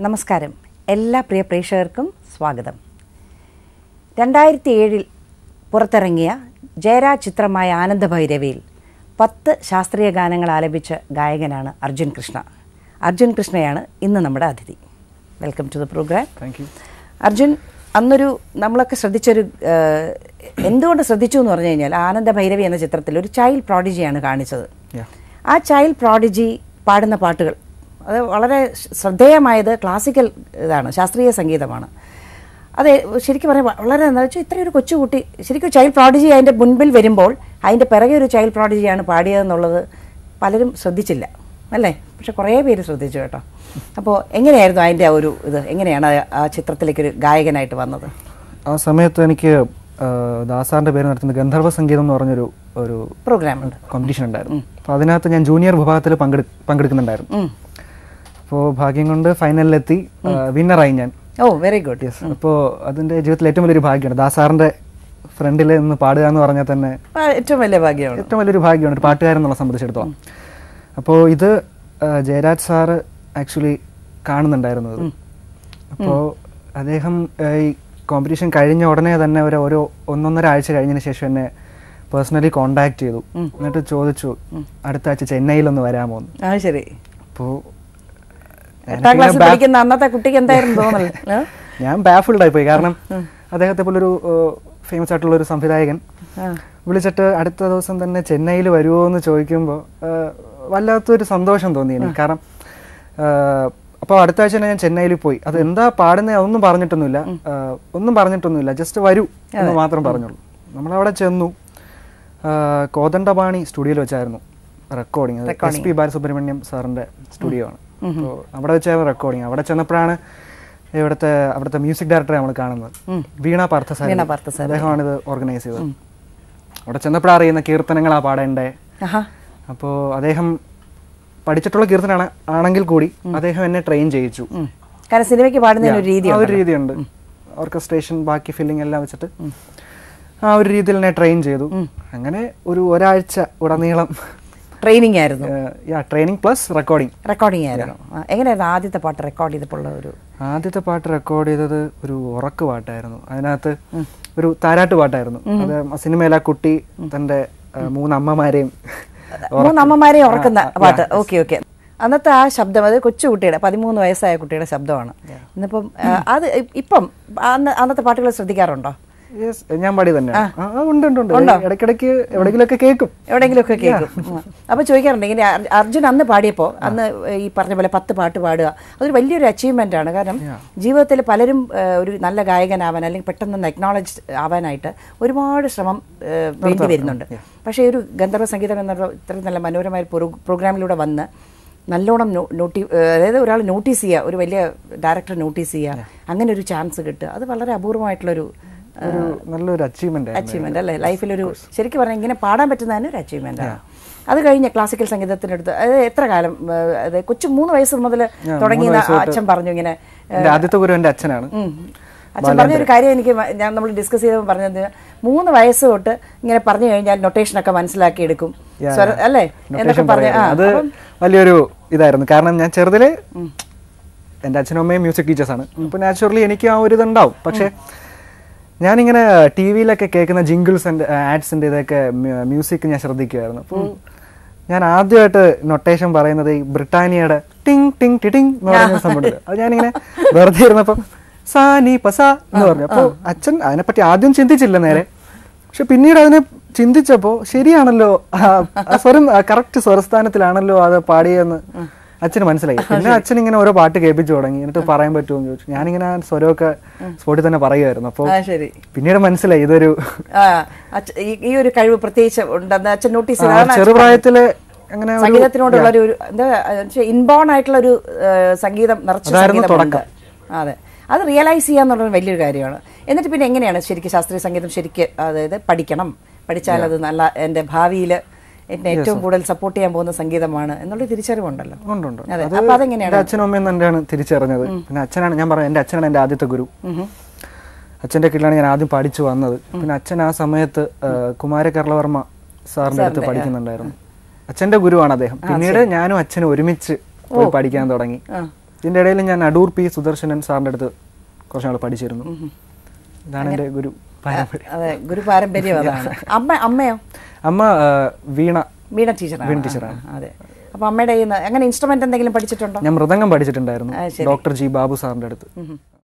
നമസ്കാരം എല്ലാ പ്രിയ പ്രേക്ഷകർക്കും സ്വാഗതം രണ്ടായിരത്തി ഏഴിൽ പുറത്തിറങ്ങിയ ജയരാജ് ചിത്രമായ ആനന്ദഭൈരവിയിൽ പത്ത് ശാസ്ത്രീയ ഗാനങ്ങൾ ആലപിച്ച ഗായകനാണ് അർജുൻ കൃഷ്ണ അർജുൻ കൃഷ്ണയാണ് ഇന്ന് നമ്മുടെ അതിഥി welcome to the programme thank you Arjun അന്നൊരു നമ്മളൊക്കെ ശ്രദ്ധിച്ചൊരു ഏഹ്, എന്തുകൊണ്ട് ശ്രദ്ധിച്ചു എന്ന് പറഞ്ഞു കഴിഞ്ഞാൽ ആനന്ദ ഭൈരവി എന്ന ചിത്രത്തിൽ ഒരു ചൈൽഡ് പ്രോഡിജിയാണ് കാണിച്ചത് Yeah. ആ ചൈൽഡ് പ്രോഡിജി പാടുന്ന പാട്ടുകൾ അത് വളരെ ശ്രദ്ധേയമായത് ക്ലാസിക്കൽ ഇതാണ് ശാസ്ത്രീയ സംഗീതമാണ് അത് ശരിക്കും പറയാം വളരെ എന്താ വെച്ചാൽ ഇത്രയൊരു കൊച്ചുകുട്ടി ശരിക്കും ചൈൽഡ് പ്രോഡിജി അതിൻ്റെ മുൻപിൽ വരുമ്പോൾ അതിൻ്റെ പിറകെ ഒരു ചൈൽഡ് പ്രോഡിജിയാണ് പാടിയതെന്നുള്ളത് പലരും ശ്രദ്ധിച്ചില്ല അല്ലേ പക്ഷെ കുറേ പേര് ശ്രദ്ധിച്ചു കേട്ടോ അപ്പോൾ എങ്ങനെയായിരുന്നു അതിൻ്റെ ആ ഒരു ഇത് എങ്ങനെയാണ് ആ- ആ ചിത്രത്തിലേക്ക് ഒരു ഗായകനായിട്ട് വന്നത് ആ സമയത്ത് എനിക്ക് ആ, ദാസാറിന്റെ പേര് നടത്തുന്ന ഗന്ധർവ സംഗീതം എന്ന് പറഞ്ഞൊരു ഒരു പ്രോഗ്രാം ഉണ്ട് കോമ്പറ്റീഷൻ ഉണ്ടായിരുന്നു അപ്പോൾ അതിനകത്ത് ഞാൻ ജൂനിയർ വിഭാഗത്തിൽ പങ്കെടു പങ്കെടുക്കുന്നുണ്ടായിരുന്നു ഉം. അപ്പോൾ ഭാഗ്യം കൊണ്ട് ഫൈനലിലെത്തി വിന്നറായി ഞാൻ ഓ വെരി ഗുഡ് യെസ് അപ്പോൾ അതിൻ്റെ ജീവിതത്തിൽ ഏറ്റവും വലിയൊരു ഭാഗ്യമാണ് ദാസാറിന്റെ ഫ്രണ്ടിൽ നിന്ന് പാടുക എന്ന് പറഞ്ഞാൽ തന്നെ ഏറ്റവും വലിയ ഭാഗ്യമാണ് ഏറ്റവും വലിയൊരു ഭാഗ്യമാണ് ഒരു പാട്ടുകാരൻ എന്നുള്ള സംബന്ധിച്ചിടത്തോളം അപ്പോൾ ഇത് ആ, ജയരാജ് സാറ് ആക്ച്വലി കാണുന്നുണ്ടായിരുന്നു ഇത് അപ്പോൾ അദ്ദേഹം ആ, ഈ കോമ്പറ്റീഷൻ കഴിഞ്ഞ ഉടനെ തന്നെ ഒരു ഒരു ഒന്നൊന്നര ആഴ്ച കഴിഞ്ഞതിന് ശേഷം എന്നെ പേഴ്സണലി കോണ്ടാക്ട് ചെയ്തു എന്നിട്ട് ചോദിച്ചു അടുത്ത ആഴ്ച ചെന്നൈയിലൊന്ന് വരാമോ എന്ന് ആ ശരി അപ്പോൾ എട്ടാം ക്ലാസ്സിൽ പഠിക്കുന്ന അന്നത്തെ കുട്ടിക്ക് എന്തായിരുന്നു തോന്നൽ ഏ? ഞാൻ ബാഫിൾഡ് ആയിപ്പോയി കാരണം അദ്ദേഹത്തെ പോലൊരു ഫേമസ് ആയിട്ടുള്ള ഒരു സംവിധായകൻ ആ. വിളിച്ചിട്ട് അടുത്ത ദിവസം തന്നെ ചെന്നൈയിൽ വരുമോ എന്ന് ചോദിക്കുമ്പോൾ വല്ലാത്തൊരു സന്തോഷം തോന്നി എനിക്ക് കാരണം അപ്പോൾ അടുത്ത ആഴ്ച തന്നെ ഞാൻ ചെന്നൈയിൽ പോയി അത് എന്താ പാടുന്നത് അതൊന്നും പറഞ്ഞിട്ടൊന്നുമില്ല ആ, ഒന്നും പറഞ്ഞിട്ടൊന്നുമില്ല ജസ്റ്റ് വരൂ എന്ന് മാത്രം പറഞ്ഞുള്ളൂ നമ്മളവിടെ ചെന്നു ആ, കോദണ്ഡപാണി സ്റ്റുഡിയോയിൽ വെച്ചായിരുന്നു റെക്കോർഡിങ് എസ് പി ബാലസുബ്രഹ്മണ്യം സാറിന്റെ സ്റ്റുഡിയോ ആണ് അപ്പോൾ അവിടെ വെച്ചായിരുന്നു റെക്കോർഡിങ് അവിടെ ചെന്നപ്പോഴാണ് ഇവിടുത്തെ അവിടുത്തെ മ്യൂസിക് ഡയറക്ടറെ നമ്മൾ കാണുന്നത് വീണ പാർത്ഥസാരഥി വീണ പാർത്ഥസാരഥി. അദ്ദേഹമാണ് ഇത് ഓർഗനൈസ് ചെയ്തത് അവിടെ ചെന്നപ്പോഴാണ് അറിയുന്ന കീർത്തനങ്ങളാ പാടേണ്ടേ ആഹാ. അപ്പോൾ അദ്ദേഹം പഠിച്ചിട്ടുള്ള കീർത്തന ആണെങ്കിൽ കൂടി അദ്ദേഹം എന്നെ ട്രെയിൻ ചെയ്യിച്ചു ഉം. കാരണം സിനിമയ്ക്ക് പാടുന്നതിന് ഒരു രീതി ആ ഒരു രീതിയുണ്ട് ഓർക്കസ്ട്രേഷൻ ബാക്കി ഫില്ലിംഗ് എല്ലാം വെച്ചിട്ട് ആ ഒരു രീതിയിൽ എന്നെ ട്രെയിൻ ചെയ്തു അങ്ങനെ ഒരു ഒരാഴ്ച ഉടനീളം ട്രെയിനിങ് ആയിരുന്നു ട്രെയിനിങ് പ്ലസ് റെക്കോർഡിംഗ് റെക്കോർഡിംഗ് ആയിരുന്നു ആ, എങ്ങനെയായിരുന്നു ആദ്യത്തെ പാട്ട് റെക്കോർഡ് ചെയ്തപ്പോൾ ഉള്ള ഒരു ആദ്യത്തെ പാട്ട് റെക്കോർഡ് ചെയ്തത് ഒരു ഉറക്ക് പാട്ടായിരുന്നു അതിനകത്ത് ഒരു താരാട്ട് പാട്ടായിരുന്നു അത് ആ സിനിമയിലെ ആ കുട്ടി തന്റെ ആ, മൂന്ന് അമ്മമാരെയും മൂന്ന് അമ്മമാരെ ഉറക്കുന്ന പാട്ട് ഓക്കെ ഓക്കെ അന്നത്തെ ആ ശബ്ദം അത് കൊച്ചുകുട്ടിയുടെ പതിമൂന്ന് വയസ്സായ കുട്ടിയുടെ ശബ്ദമാണ് ഇന്നിപ്പം ആ, അത് ഇപ്പം അന്ന് അന്നത്തെ പാട്ടുകൾ ശ്രദ്ധിക്കാറുണ്ടോ Yes, ഞാൻ പാടി തന്നെ ഉണ്ട് ഉണ്ട് ഉണ്ട് ഇടയ്ക്കിടയ്ക്ക് എവിടെയെങ്കിലുമൊക്കെ കേൾക്കും എവിടെയെങ്കിലുമൊക്കെ കേൾക്കും ഉം. അപ്പൊ ചോദിക്കാറുണ്ട് ഇങ്ങനെ അർ- അർജുൻ അന്ന് പാടിയപ്പോൾ അന്ന് ഈ പറഞ്ഞ പോലെ പത്ത് പാട്ട് പാടുക അതൊരു വലിയൊരു അച്ചീവ്മെന്റ് ആണ് കാരണം ജീവിതത്തിൽ പലരും ആ, ഒരു നല്ല ഗായകനാവാൻ അല്ലെങ്കിൽ പെട്ടെന്ന് അക്നോളജ് ആവാനായിട്ട് ഒരുപാട് ശ്രമം ആ, വേണ്ടി വരുന്നുണ്ട് പക്ഷേ ഒരു ഗന്ധർവ സംഗീതം എന്ന ഇത്രയും നല്ല മനോഹരമായ ഒരു പ്രോ- പ്രോഗ്രാമിലൂടെ വന്ന് നല്ലോണം നോ- നോട്ടി ആ, അതായത് ഒരാൾ നോട്ടീസ് ചെയ്യുക ഒരു വലിയ ഡയറക്ടർ നോട്ടീസ് ചെയ്യുക അങ്ങനെ ഒരു ചാൻസ് കിട്ടുക അത് വളരെ അപൂർവമായിട്ടുള്ളൊരു ഒരു നല്ലൊരു അച്ചീവ്മെന്റ് ആയിരുന്നു അച്ചീവ്മെന്റ് അല്ലേ ലൈഫിലൊരു ശരിക്കും പറഞ്ഞാൽ ഇങ്ങനെ പാടാൻ പറ്റുന്നതിന് ഒരു അച്ചീവ്മെന്റ് ആണ് അത് കഴിഞ്ഞ് ക്ലാസിക്കൽ സംഗീതത്തിനടുത്ത് അതായത് എത്ര കാലം ആ, അതായത് കൊച്ചു മൂന്ന് വയസ്സ് മുതൽ തുടങ്ങിയ അച്ഛൻ പറഞ്ഞു ഇങ്ങനെ എന്റെ ആദ്യത്തെ ഗുരു എന്റെ അച്ഛനാണ് ഉം. അച്ഛൻ പറഞ്ഞൊരു കാര്യം എനിക്ക് മ- ഞാൻ നമ്മൾ ഡിസ്കസ് ചെയ്തപ്പോൾ പറഞ്ഞത് മൂന്ന് വയസ്സ് തൊട്ട് ഇങ്ങനെ പറഞ്ഞു കഴിഞ്ഞാൽ നൊട്ടേഷനൊക്കെ മനസ്സിലാക്കി എടുക്കും സ്വര- അല്ലേ എന്നൊക്കെ പറഞ്ഞു ആ അത് വലിയൊരു ഇതായിരുന്നു കാരണം ഞാൻ ചെറുതിലെ എൻ്റെ അച്ഛനും അമ്മയും മ്യൂസിക് ടീച്ചേഴ്സാണ് അപ്പോൾ നാച്ചുറലി എനിക്ക് ആ ഒരു ഇതുണ്ടാവും പക്ഷേ ഞാനിങ്ങനെ ടി വിയിലൊക്കെ കേൾക്കുന്ന ജിങ്കിൾസ് ആൻഡ് ആഡ്സിൻ്റെ ഇതൊക്കെ മ്യൂസിക് ഞാൻ ശ്രദ്ധിക്കുമായിരുന്നു അപ്പോൾ ഞാൻ ആദ്യമായിട്ട് നൊട്ടേഷൻ പറയുന്നത് ഈ ബ്രിട്ടാനിയയുടെ ടിങ് ടിങ് ടിടിങ് എന്ന് പറയുന്ന സംഭവമുണ്ട് അത് ഞാനിങ്ങനെ വെറുതെ ഇരുന്നപ്പം സാ നീ പസ എന്ന് പറഞ്ഞു അപ്പോൾ അച്ഛൻ അതിനെപ്പറ്റി ആദ്യം ചിന്തിച്ചില്ല നേരെ പക്ഷെ പിന്നീട് അതിനെ ചിന്തിച്ചപ്പോൾ ശരിയാണല്ലോ ആ ആ സ്വരം കറക്റ്റ് സ്വരസ്ഥാനത്തിലാണല്ലോ അത് പാടിയെന്ന് അച്ഛന് മനസ്സിലായി പിന്നെ അച്ഛൻ ഇങ്ങനെ ഓരോ പാട്ട് കേൾപ്പിച്ചു തുടങ്ങി എന്നിട്ട് പറയാൻ പറ്റുമോ എന്ന് ചോദിച്ചു ഞാനിങ്ങനെ ആ സ്വരമൊക്കെ സ്പോട്ടിൽ തന്നെ പറയുമായിരുന്നു അപ്പോൾ ആ ശരി പിന്നീട് മനസ്സിലായി ഇതൊരു ആ അച്ഛ- ഈ- ഈ ഒരു കഴിവ് പ്രത്യേകിച്ച് ഉണ്ടെന്ന് അച്ഛൻ നോട്ടീസ് ആ, ചെയ്തതാണ് ചെറുപ്രായത്തില് അങ്ങനെ ഒരു- സംഗീതത്തിനോടുള്ള ഒരു എന്താ ഇൻബോൺ ആയിട്ടുള്ള ഒരു ആ, സംഗീതം നിറച്ച അതായിരുന്നു സംഗീതമുണ്ട് അതെ അത് റിയലൈസ് ചെയ്യാന്നുള്ളത് വലിയൊരു കാര്യമാണ് എന്നിട്ട് പിന്നെ എങ്ങനെയാണ് ശരിക്കും ശാസ്ത്രീയ സംഗീതം ശരിക്ക് അതായത് പഠിക്കണം പഠിച്ചാൽ അത് നല്ല എൻ്റെ ഭാവിയിൽ എന്നെ ഏറ്റവും കൂടുതൽ സപ്പോർട്ട് ചെയ്യാൻ പോകുന്ന സംഗീതമാണ് എന്നുള്ള തിരിച്ചറിവുണ്ടല്ലോ ഉണ്ട് ഉണ്ട് അതെ അത് അപ്പൊ അതെങ്ങനെയാണ് എൻ്റെ അച്ഛനും അമ്മയും തന്നെയാണ് തിരിച്ചറിഞ്ഞത് പിന്നെ അച്ഛനാണ് ഞാൻ പറഞ്ഞത് എൻ്റെ അച്ഛനാണ് എൻ്റെ ആദ്യത്തെ ഗുരു അച്ഛൻ്റെ കീഴിലാണ് ഞാൻ ആദ്യം പഠിച്ചു വന്നത് പിന്നെ അച്ഛൻ ആ സമയത്ത് ആ, കുമാരകർളവർമ്മ സാറിൻ്റെ അടുത്ത് പഠിക്കുന്നുണ്ടായിരുന്നു അച്ഛൻ്റെ ഗുരുവാണ് അദ്ദേഹം പിന്നീട് ഞാനും അച്ഛനും ഒരുമിച്ച് പോയി പഠിക്കാൻ തുടങ്ങി ഇതിൻ്റെ ഇടയിൽ ഞാൻ അടൂർ പി സുദർശനൻ സാറിൻ്റെ അടുത്ത് കുറച്ച് നാൾ പഠിച്ചിരുന്നു ഇതാണ് എൻ്റെ ഗുരു പാരമ്പര്യം അതെ ഗുരു പാരമ്പര്യം അതാണ് അമ്മ അമ്മയോ അമ്മ ആ, വീണ വീണ ടീച്ചറാണ് വീണ ടീച്ചറാണ്. ആ, അതെ അപ്പൊ അമ്മയുടെ കയ്യിൽ നിന്ന് അങ്ങനെ ഇൻസ്ട്രുമെന്റ് എന്തെങ്കിലും പഠിച്ചിട്ടുണ്ടോ ഞാൻ മൃദംഗം പഠിച്ചിട്ടുണ്ടായിരുന്നു ആ, ശരി. ഡോക്ടർ ജി ബാബു സാറിൻ്റെ അടുത്ത് ഉം.